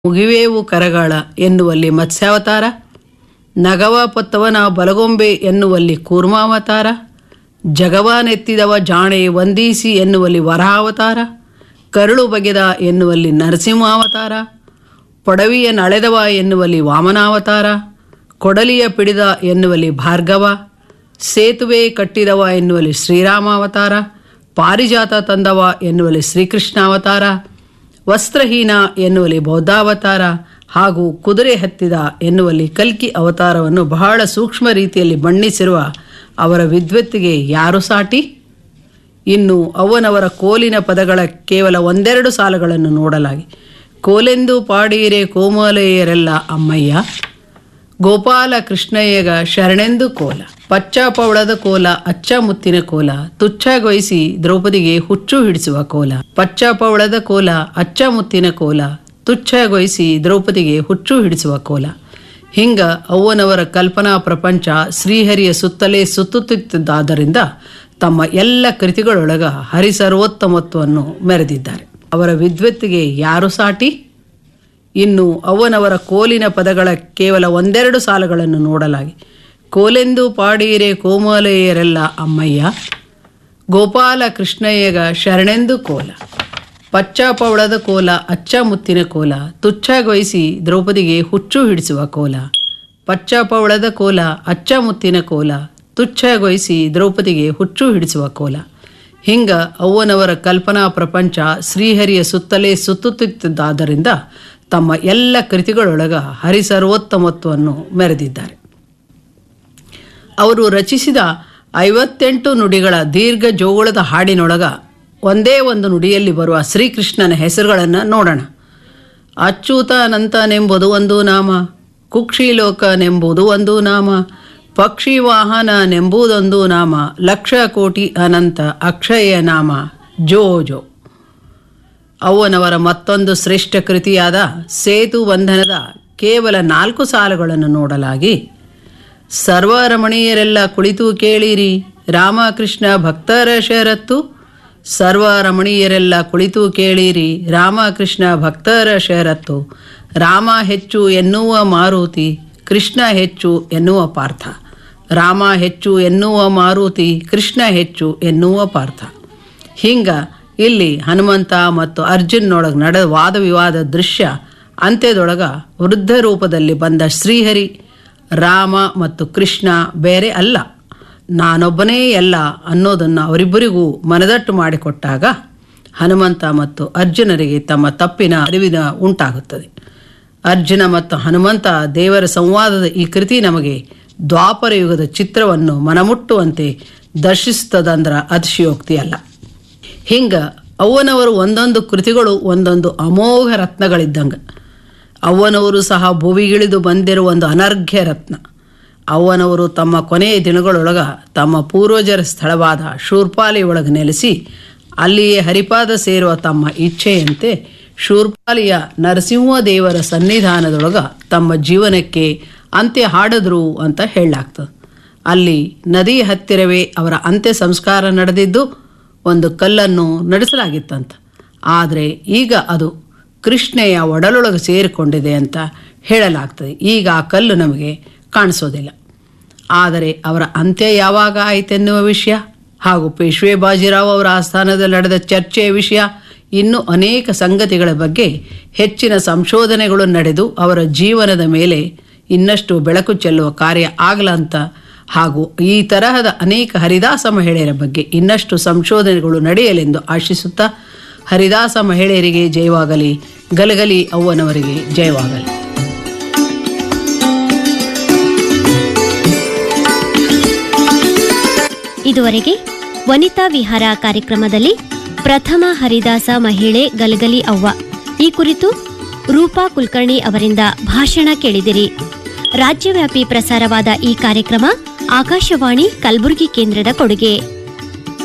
ಮುಗಿವೇವು ಕರಗಾಳ ಎನ್ನುವಲ್ಲಿ ಮತ್ಸ್ಯಾವತಾರ ನಗವ ಪೊತ್ತವನ ಬಲಗೊಂಬೆ ಎನ್ನುವಲ್ಲಿ ಕೂರ್ಮಾವತಾರ ಜಗವನೆತ್ತಿದವ ಜಾಣೆ ವಂದಿಸಿ ಎನ್ನುವಲ್ಲಿ ವರಾವತಾರ ಕರುಳು ಬಗೆದ ಎನ್ನುವಲ್ಲಿ ನರಸಿಂಹಾವತಾರ ಪೊಡವಿಯ ನಳೆದವ ಎನ್ನುವಲ್ಲಿ ವಾಮನಾವತಾರ ಕೊಡಲಿಯ ಪಿಡಿದ ಎನ್ನುವಲ್ಲಿ ಭಾರ್ಗವ ಸೇತುವೆ ಕಟ್ಟಿದವ ಎನ್ನುವಲ್ಲಿ ಶ್ರೀರಾಮಾವತಾರ ಪಾರಿಜಾತ ತಂದವ ಎನ್ನುವಲ್ಲಿ ಶ್ರೀಕೃಷ್ಣಾವತಾರ ವಸ್ತ್ರಹೀನ ಎನ್ನುವಲ್ಲಿ ಬೌದ್ಧಾವತಾರ ಹಾಗೂ ಕುದುರೆ ಹತ್ತಿದ ಎನ್ನುವಲ್ಲಿ ಕಲ್ಕಿ ಅವತಾರವನ್ನು ಬಹಳ ಸೂಕ್ಷ್ಮ ರೀತಿಯಲ್ಲಿ ಬಣ್ಣಿಸಿರುವ ಅವರ ವಿದ್ವತ್ತಿಗೆ ಯಾರು ಸಾಟಿ ಇನ್ನು ಅವನವರ ಕೋಲಿನ ಪದಗಳ ಕೇವಲ ಒಂದೆರಡು ಸಾಲುಗಳನ್ನು ನೋಡಲಾಗಿ ಕೋಲೆಂದು ಪಾಡೀರೆ ಕೋಮಲೆಯರೆಲ್ಲ ಅಮ್ಮಯ್ಯ ಗೋಪಾಲ ಕೃಷ್ಣಯ್ಯಗ ಶರಣೆಂದು ಕೋಲ ಪಚ್ಚ ಪವಳದ ಕೋಲ ಅಚ್ಚ ಮುತ್ತಿನ ಕೋಲ ತುಚ್ಛಗೊಳಿಸಿ ದ್ರೌಪದಿಗೆ ಹುಚ್ಚು ಹಿಡಿಸುವ ಕೋಲ ಪಚ್ಚ ಪವಳದ ಕೋಲ ಅಚ್ಚ ಮುತ್ತಿನ ಕೋಲ ತುಚ್ಛಗೊಳಿಸಿ ದ್ರೌಪದಿಗೆ ಹುಚ್ಚು ಹಿಡಿಸುವ ಕೋಲ ಹಿಂಗ ಅವ್ವನವರ ಕಲ್ಪನಾ ಪ್ರಪಂಚ ಶ್ರೀಹರಿಯ ಸುತ್ತಲೇ ಸುತ್ತುತ್ತಿದ್ದಾದ್ದರಿಂದ ತಮ್ಮ ಎಲ್ಲ ಕೃತಿಗಳೊಳಗ ಹರಿಸರ್ವೋತ್ತಮತ್ವವನ್ನು ಮೆರೆದಿದ್ದಾರೆ ಅವರ ವಿದ್ವತ್ತಿಗೆ ಯಾರು ಸಾಟಿ ಇನ್ನು ಅವನವರ ಕೋಲಿನ ಪದಗಳ ಕೇವಲ ಒಂದೆರಡು ಸಾಲುಗಳನ್ನು ನೋಡಲಾಗಿ ಕೋಲೆಂದು ಪಾಡೀರೆ ಕೋಮಲೆಯರೆಲ್ಲ ಅಮ್ಮಯ್ಯ ಗೋಪಾಲ ಕೃಷ್ಣಯ್ಯಗ ಶರಣೆಂದು ಕೋಲ ಪಚ್ಚ ಪವಳದ ಕೋಲ ಅಚ್ಚ ಮುತ್ತಿನ ಕೋಲ ತುಚ್ಛಗೊಳಿಸಿ ದ್ರೌಪದಿಗೆ ಹುಚ್ಚು ಹಿಡಿಸುವ ಕೋಲ ಪಚ್ಚ ಪವಳದ ಕೋಲ ಅಚ್ಚ ಮುತ್ತಿನ ಕೋಲ ತುಚ್ಛಗೊಳಿಸಿ ದ್ರೌಪದಿಗೆ ಹುಚ್ಚು ಹಿಡಿಸುವ ಕೋಲ ಹಿಂಗ ಅವ್ವನವರ ಕಲ್ಪನಾ ಪ್ರಪಂಚ ಶ್ರೀಹರಿಯ ಸುತ್ತಲೇ ಸುತ್ತುತ್ತಿದ್ದಾದ್ದರಿಂದ ತಮ್ಮ ಎಲ್ಲ ಕೃತಿಗಳೊಳಗ ಹರಿಸರ್ವೋತ್ತಮತ್ವವನ್ನು ಮೆರೆದಿದ್ದಾರೆ ಅವರು ರಚಿಸಿದ ಐವತ್ತೆಂಟು ನುಡಿಗಳ ದೀರ್ಘ ಜೋಗುಳದ ಹಾಡಿನೊಳಗ ಒಂದೇ ಒಂದು ನುಡಿಯಲ್ಲಿ ಬರುವ ಶ್ರೀಕೃಷ್ಣನ ಹೆಸರುಗಳನ್ನು ನೋಡೋಣ ಅಚ್ಯುತಾನಂತನೆಂಬುದು ಒಂದು ನಾಮ ಕುಕ್ಷಿಲೋಕನೆಂಬುದು ಒಂದು ನಾಮ ಪಕ್ಷಿ ವಾಹನನೆಂಬುದೊಂದು ನಾಮ ಲಕ್ಷ ಕೋಟಿ ಅನಂತ ಅಕ್ಷಯ ನಾಮ ಜೋ ಜೋ ಅವ್ವನವರ ಮತ್ತೊಂದು ಶ್ರೇಷ್ಠ ಕೃತಿಯಾದ ಸೇತು ಬಂಧನದ ಕೇವಲ ನಾಲ್ಕು ಸಾಲುಗಳನ್ನು ನೋಡಲಾಗಿ ಸರ್ವರಮಣೀಯರೆಲ್ಲ ಕುಳಿತು ಕೇಳಿರಿ ರಾಮಕೃಷ್ಣ ಭಕ್ತರ ಷರತ್ತು ಸರ್ವರಮಣೀಯರೆಲ್ಲ ಕುಳಿತು ಕೇಳಿರಿ ರಾಮಕೃಷ್ಣ ಭಕ್ತರ ಷರತ್ತು ರಾಮ ಹೆಚ್ಚು ಎನ್ನುವ ಮಾರುತಿ ಕೃಷ್ಣ ಹೆಚ್ಚು ಎನ್ನುವ ಪಾರ್ಥ ರಾಮ ಹೆಚ್ಚು ಎನ್ನುವ ಮಾರುತಿ ಕೃಷ್ಣ ಹೆಚ್ಚು ಎನ್ನುವ ಪಾರ್ಥ ಹಿಂಗ ಇಲ್ಲಿ ಹನುಮಂತ ಮತ್ತು ಅರ್ಜುನ್ನೊಳಗೆ ನಡೆದ ವಾದ ವಿವಾದ ದೃಶ್ಯ ಅಂತ್ಯದೊಳಗ ವೃದ್ಧ ರೂಪದಲ್ಲಿ ಬಂದ ಶ್ರೀಹರಿ ರಾಮ ಮತ್ತು ಕೃಷ್ಣ ಬೇರೆ ಅಲ್ಲ ನಾನೊಬ್ಬನೇ ಎಲ್ಲ ಅನ್ನೋದನ್ನು ಅವರಿಬ್ಬರಿಗೂ ಮನದಟ್ಟು ಮಾಡಿಕೊಟ್ಟಾಗ ಹನುಮಂತ ಮತ್ತು ಅರ್ಜುನರಿಗೆ ತಮ್ಮ ತಪ್ಪಿನ ಅರಿವಿನ ಉಂಟಾಗುತ್ತದೆ ಅರ್ಜುನ ಮತ್ತು ಹನುಮಂತ ದೇವರ ಸಂವಾದದ ಈ ಕೃತಿ ನಮಗೆ ದ್ವಾಪರ ಯುಗದ ಚಿತ್ರವನ್ನು ಮನಮುಟ್ಟುವಂತೆ ದರ್ಶಿಸುತ್ತದಂದ್ರ ಅತಿಶಯೋಕ್ತಿ ಅಲ್ಲ ಹಿಂಗ ಅವ್ವನವರು ಒಂದೊಂದು ಕೃತಿಗಳು ಒಂದೊಂದು ಅಮೋಘ ರತ್ನಗಳಿದ್ದಂಗೆ ಅವ್ವನವರು ಸಹ ಭುವಿಗಿಳಿದು ಬಂದಿರುವ ಒಂದು ಅನರ್ಘ್ಯ ರತ್ನ ಅವ್ವನವರು ತಮ್ಮ ಕೊನೆಯ ದಿನಗಳೊಳಗ ತಮ್ಮ ಪೂರ್ವಜರ ಸ್ಥಳವಾದ ಶೂರ್ಪಾಲಿ ಒಳಗೆ ನೆಲೆಸಿ ಅಲ್ಲಿಯೇ ಹರಿಪಾದ ಸೇರುವ ತಮ್ಮ ಇಚ್ಛೆಯಂತೆ ಶೂರ್ಪಾಲಿಯ ನರಸಿಂಹ ದೇವರ ಸನ್ನಿಧಾನದೊಳಗ ತಮ್ಮ ಜೀವನಕ್ಕೆ ಅಂತ್ಯ ಹಾಡಿದ್ರು ಅಂತ ಹೇಳಲಾಗ್ತದೆ ಅಲ್ಲಿ ನದಿ ಹತ್ತಿರವೇ ಅವರ ಅಂತ್ಯ ಸಂಸ್ಕಾರ ನಡೆದಿದ್ದು ಒಂದು ಕಲ್ಲನ್ನು ನಡೆಸಲಾಗಿತ್ತಂತ ಆದರೆ ಈಗ ಅದು ಕೃಷ್ಣೆಯ ಒಡಲೊಳಗೆ ಸೇರಿಕೊಂಡಿದೆ ಅಂತ ಹೇಳಲಾಗ್ತದೆ ಈಗ ಆ ಕಲ್ಲು ನಮಗೆ ಕಾಣಿಸೋದಿಲ್ಲ ಆದರೆ ಅವರ ಅಂತ್ಯ ಯಾವಾಗ ಆಯಿತೆನ್ನುವ ವಿಷಯ ಹಾಗೂ ಪೇಶ್ವೆ ಬಾಜಿರಾವ್ ಅವರ ಆಸ್ಥಾನದಲ್ಲಿ ನಡೆದ ಚರ್ಚೆಯ ವಿಷಯ ಇನ್ನೂ ಅನೇಕ ಸಂಗತಿಗಳ ಬಗ್ಗೆ ಹೆಚ್ಚಿನ ಸಂಶೋಧನೆಗಳು ನಡೆದು ಅವರ ಜೀವನದ ಮೇಲೆ ಇನ್ನಷ್ಟು ಬೆಳಕು ಚೆಲ್ಲುವ ಕಾರ್ಯ ಆಗಲಂತ ಹಾಗೂ ಈ ತರಹದ ಅನೇಕ ಹರಿದಾಸ ಮಹಿಳೆಯರ ಬಗ್ಗೆ ಇನ್ನಷ್ಟು ಸಂಶೋಧನೆಗಳು ನಡೆಯಲೆಂದು ಆಶಿಸುತ್ತಾ ಹರಿದಾಸ ಮಹಿಳೆಯರಿಗೆ ಜಯವಾಗಲಿ ಗಲಗಲಿ ಅವ್ವನವರಿಗೆ ಜಯವಾಗಲಿ ಇದುವರೆಗೆ ವನಿತಾ ವಿಹಾರ ಕಾರ್ಯಕ್ರಮದಲ್ಲಿ ಪ್ರಥಮ ಹರಿದಾಸ ಮಹಿಳೆ ಗಲಗಲಿ ಅವ್ವ ಈ ಕುರಿತು ರೂಪಾ ಕುಲಕರ್ಣಿ ಅವರಿಂದ ಭಾಷಣ ಕೇಳಿದಿರಿ ರಾಜ್ಯವ್ಯಾಪಿ ಪ್ರಸಾರವಾದ ಈ ಕಾರ್ಯಕ್ರಮ ಆಕಾಶವಾಣಿ ಕಲಬುರಗಿ ಕೇಂದ್ರದ ಕೊಡುಗೆ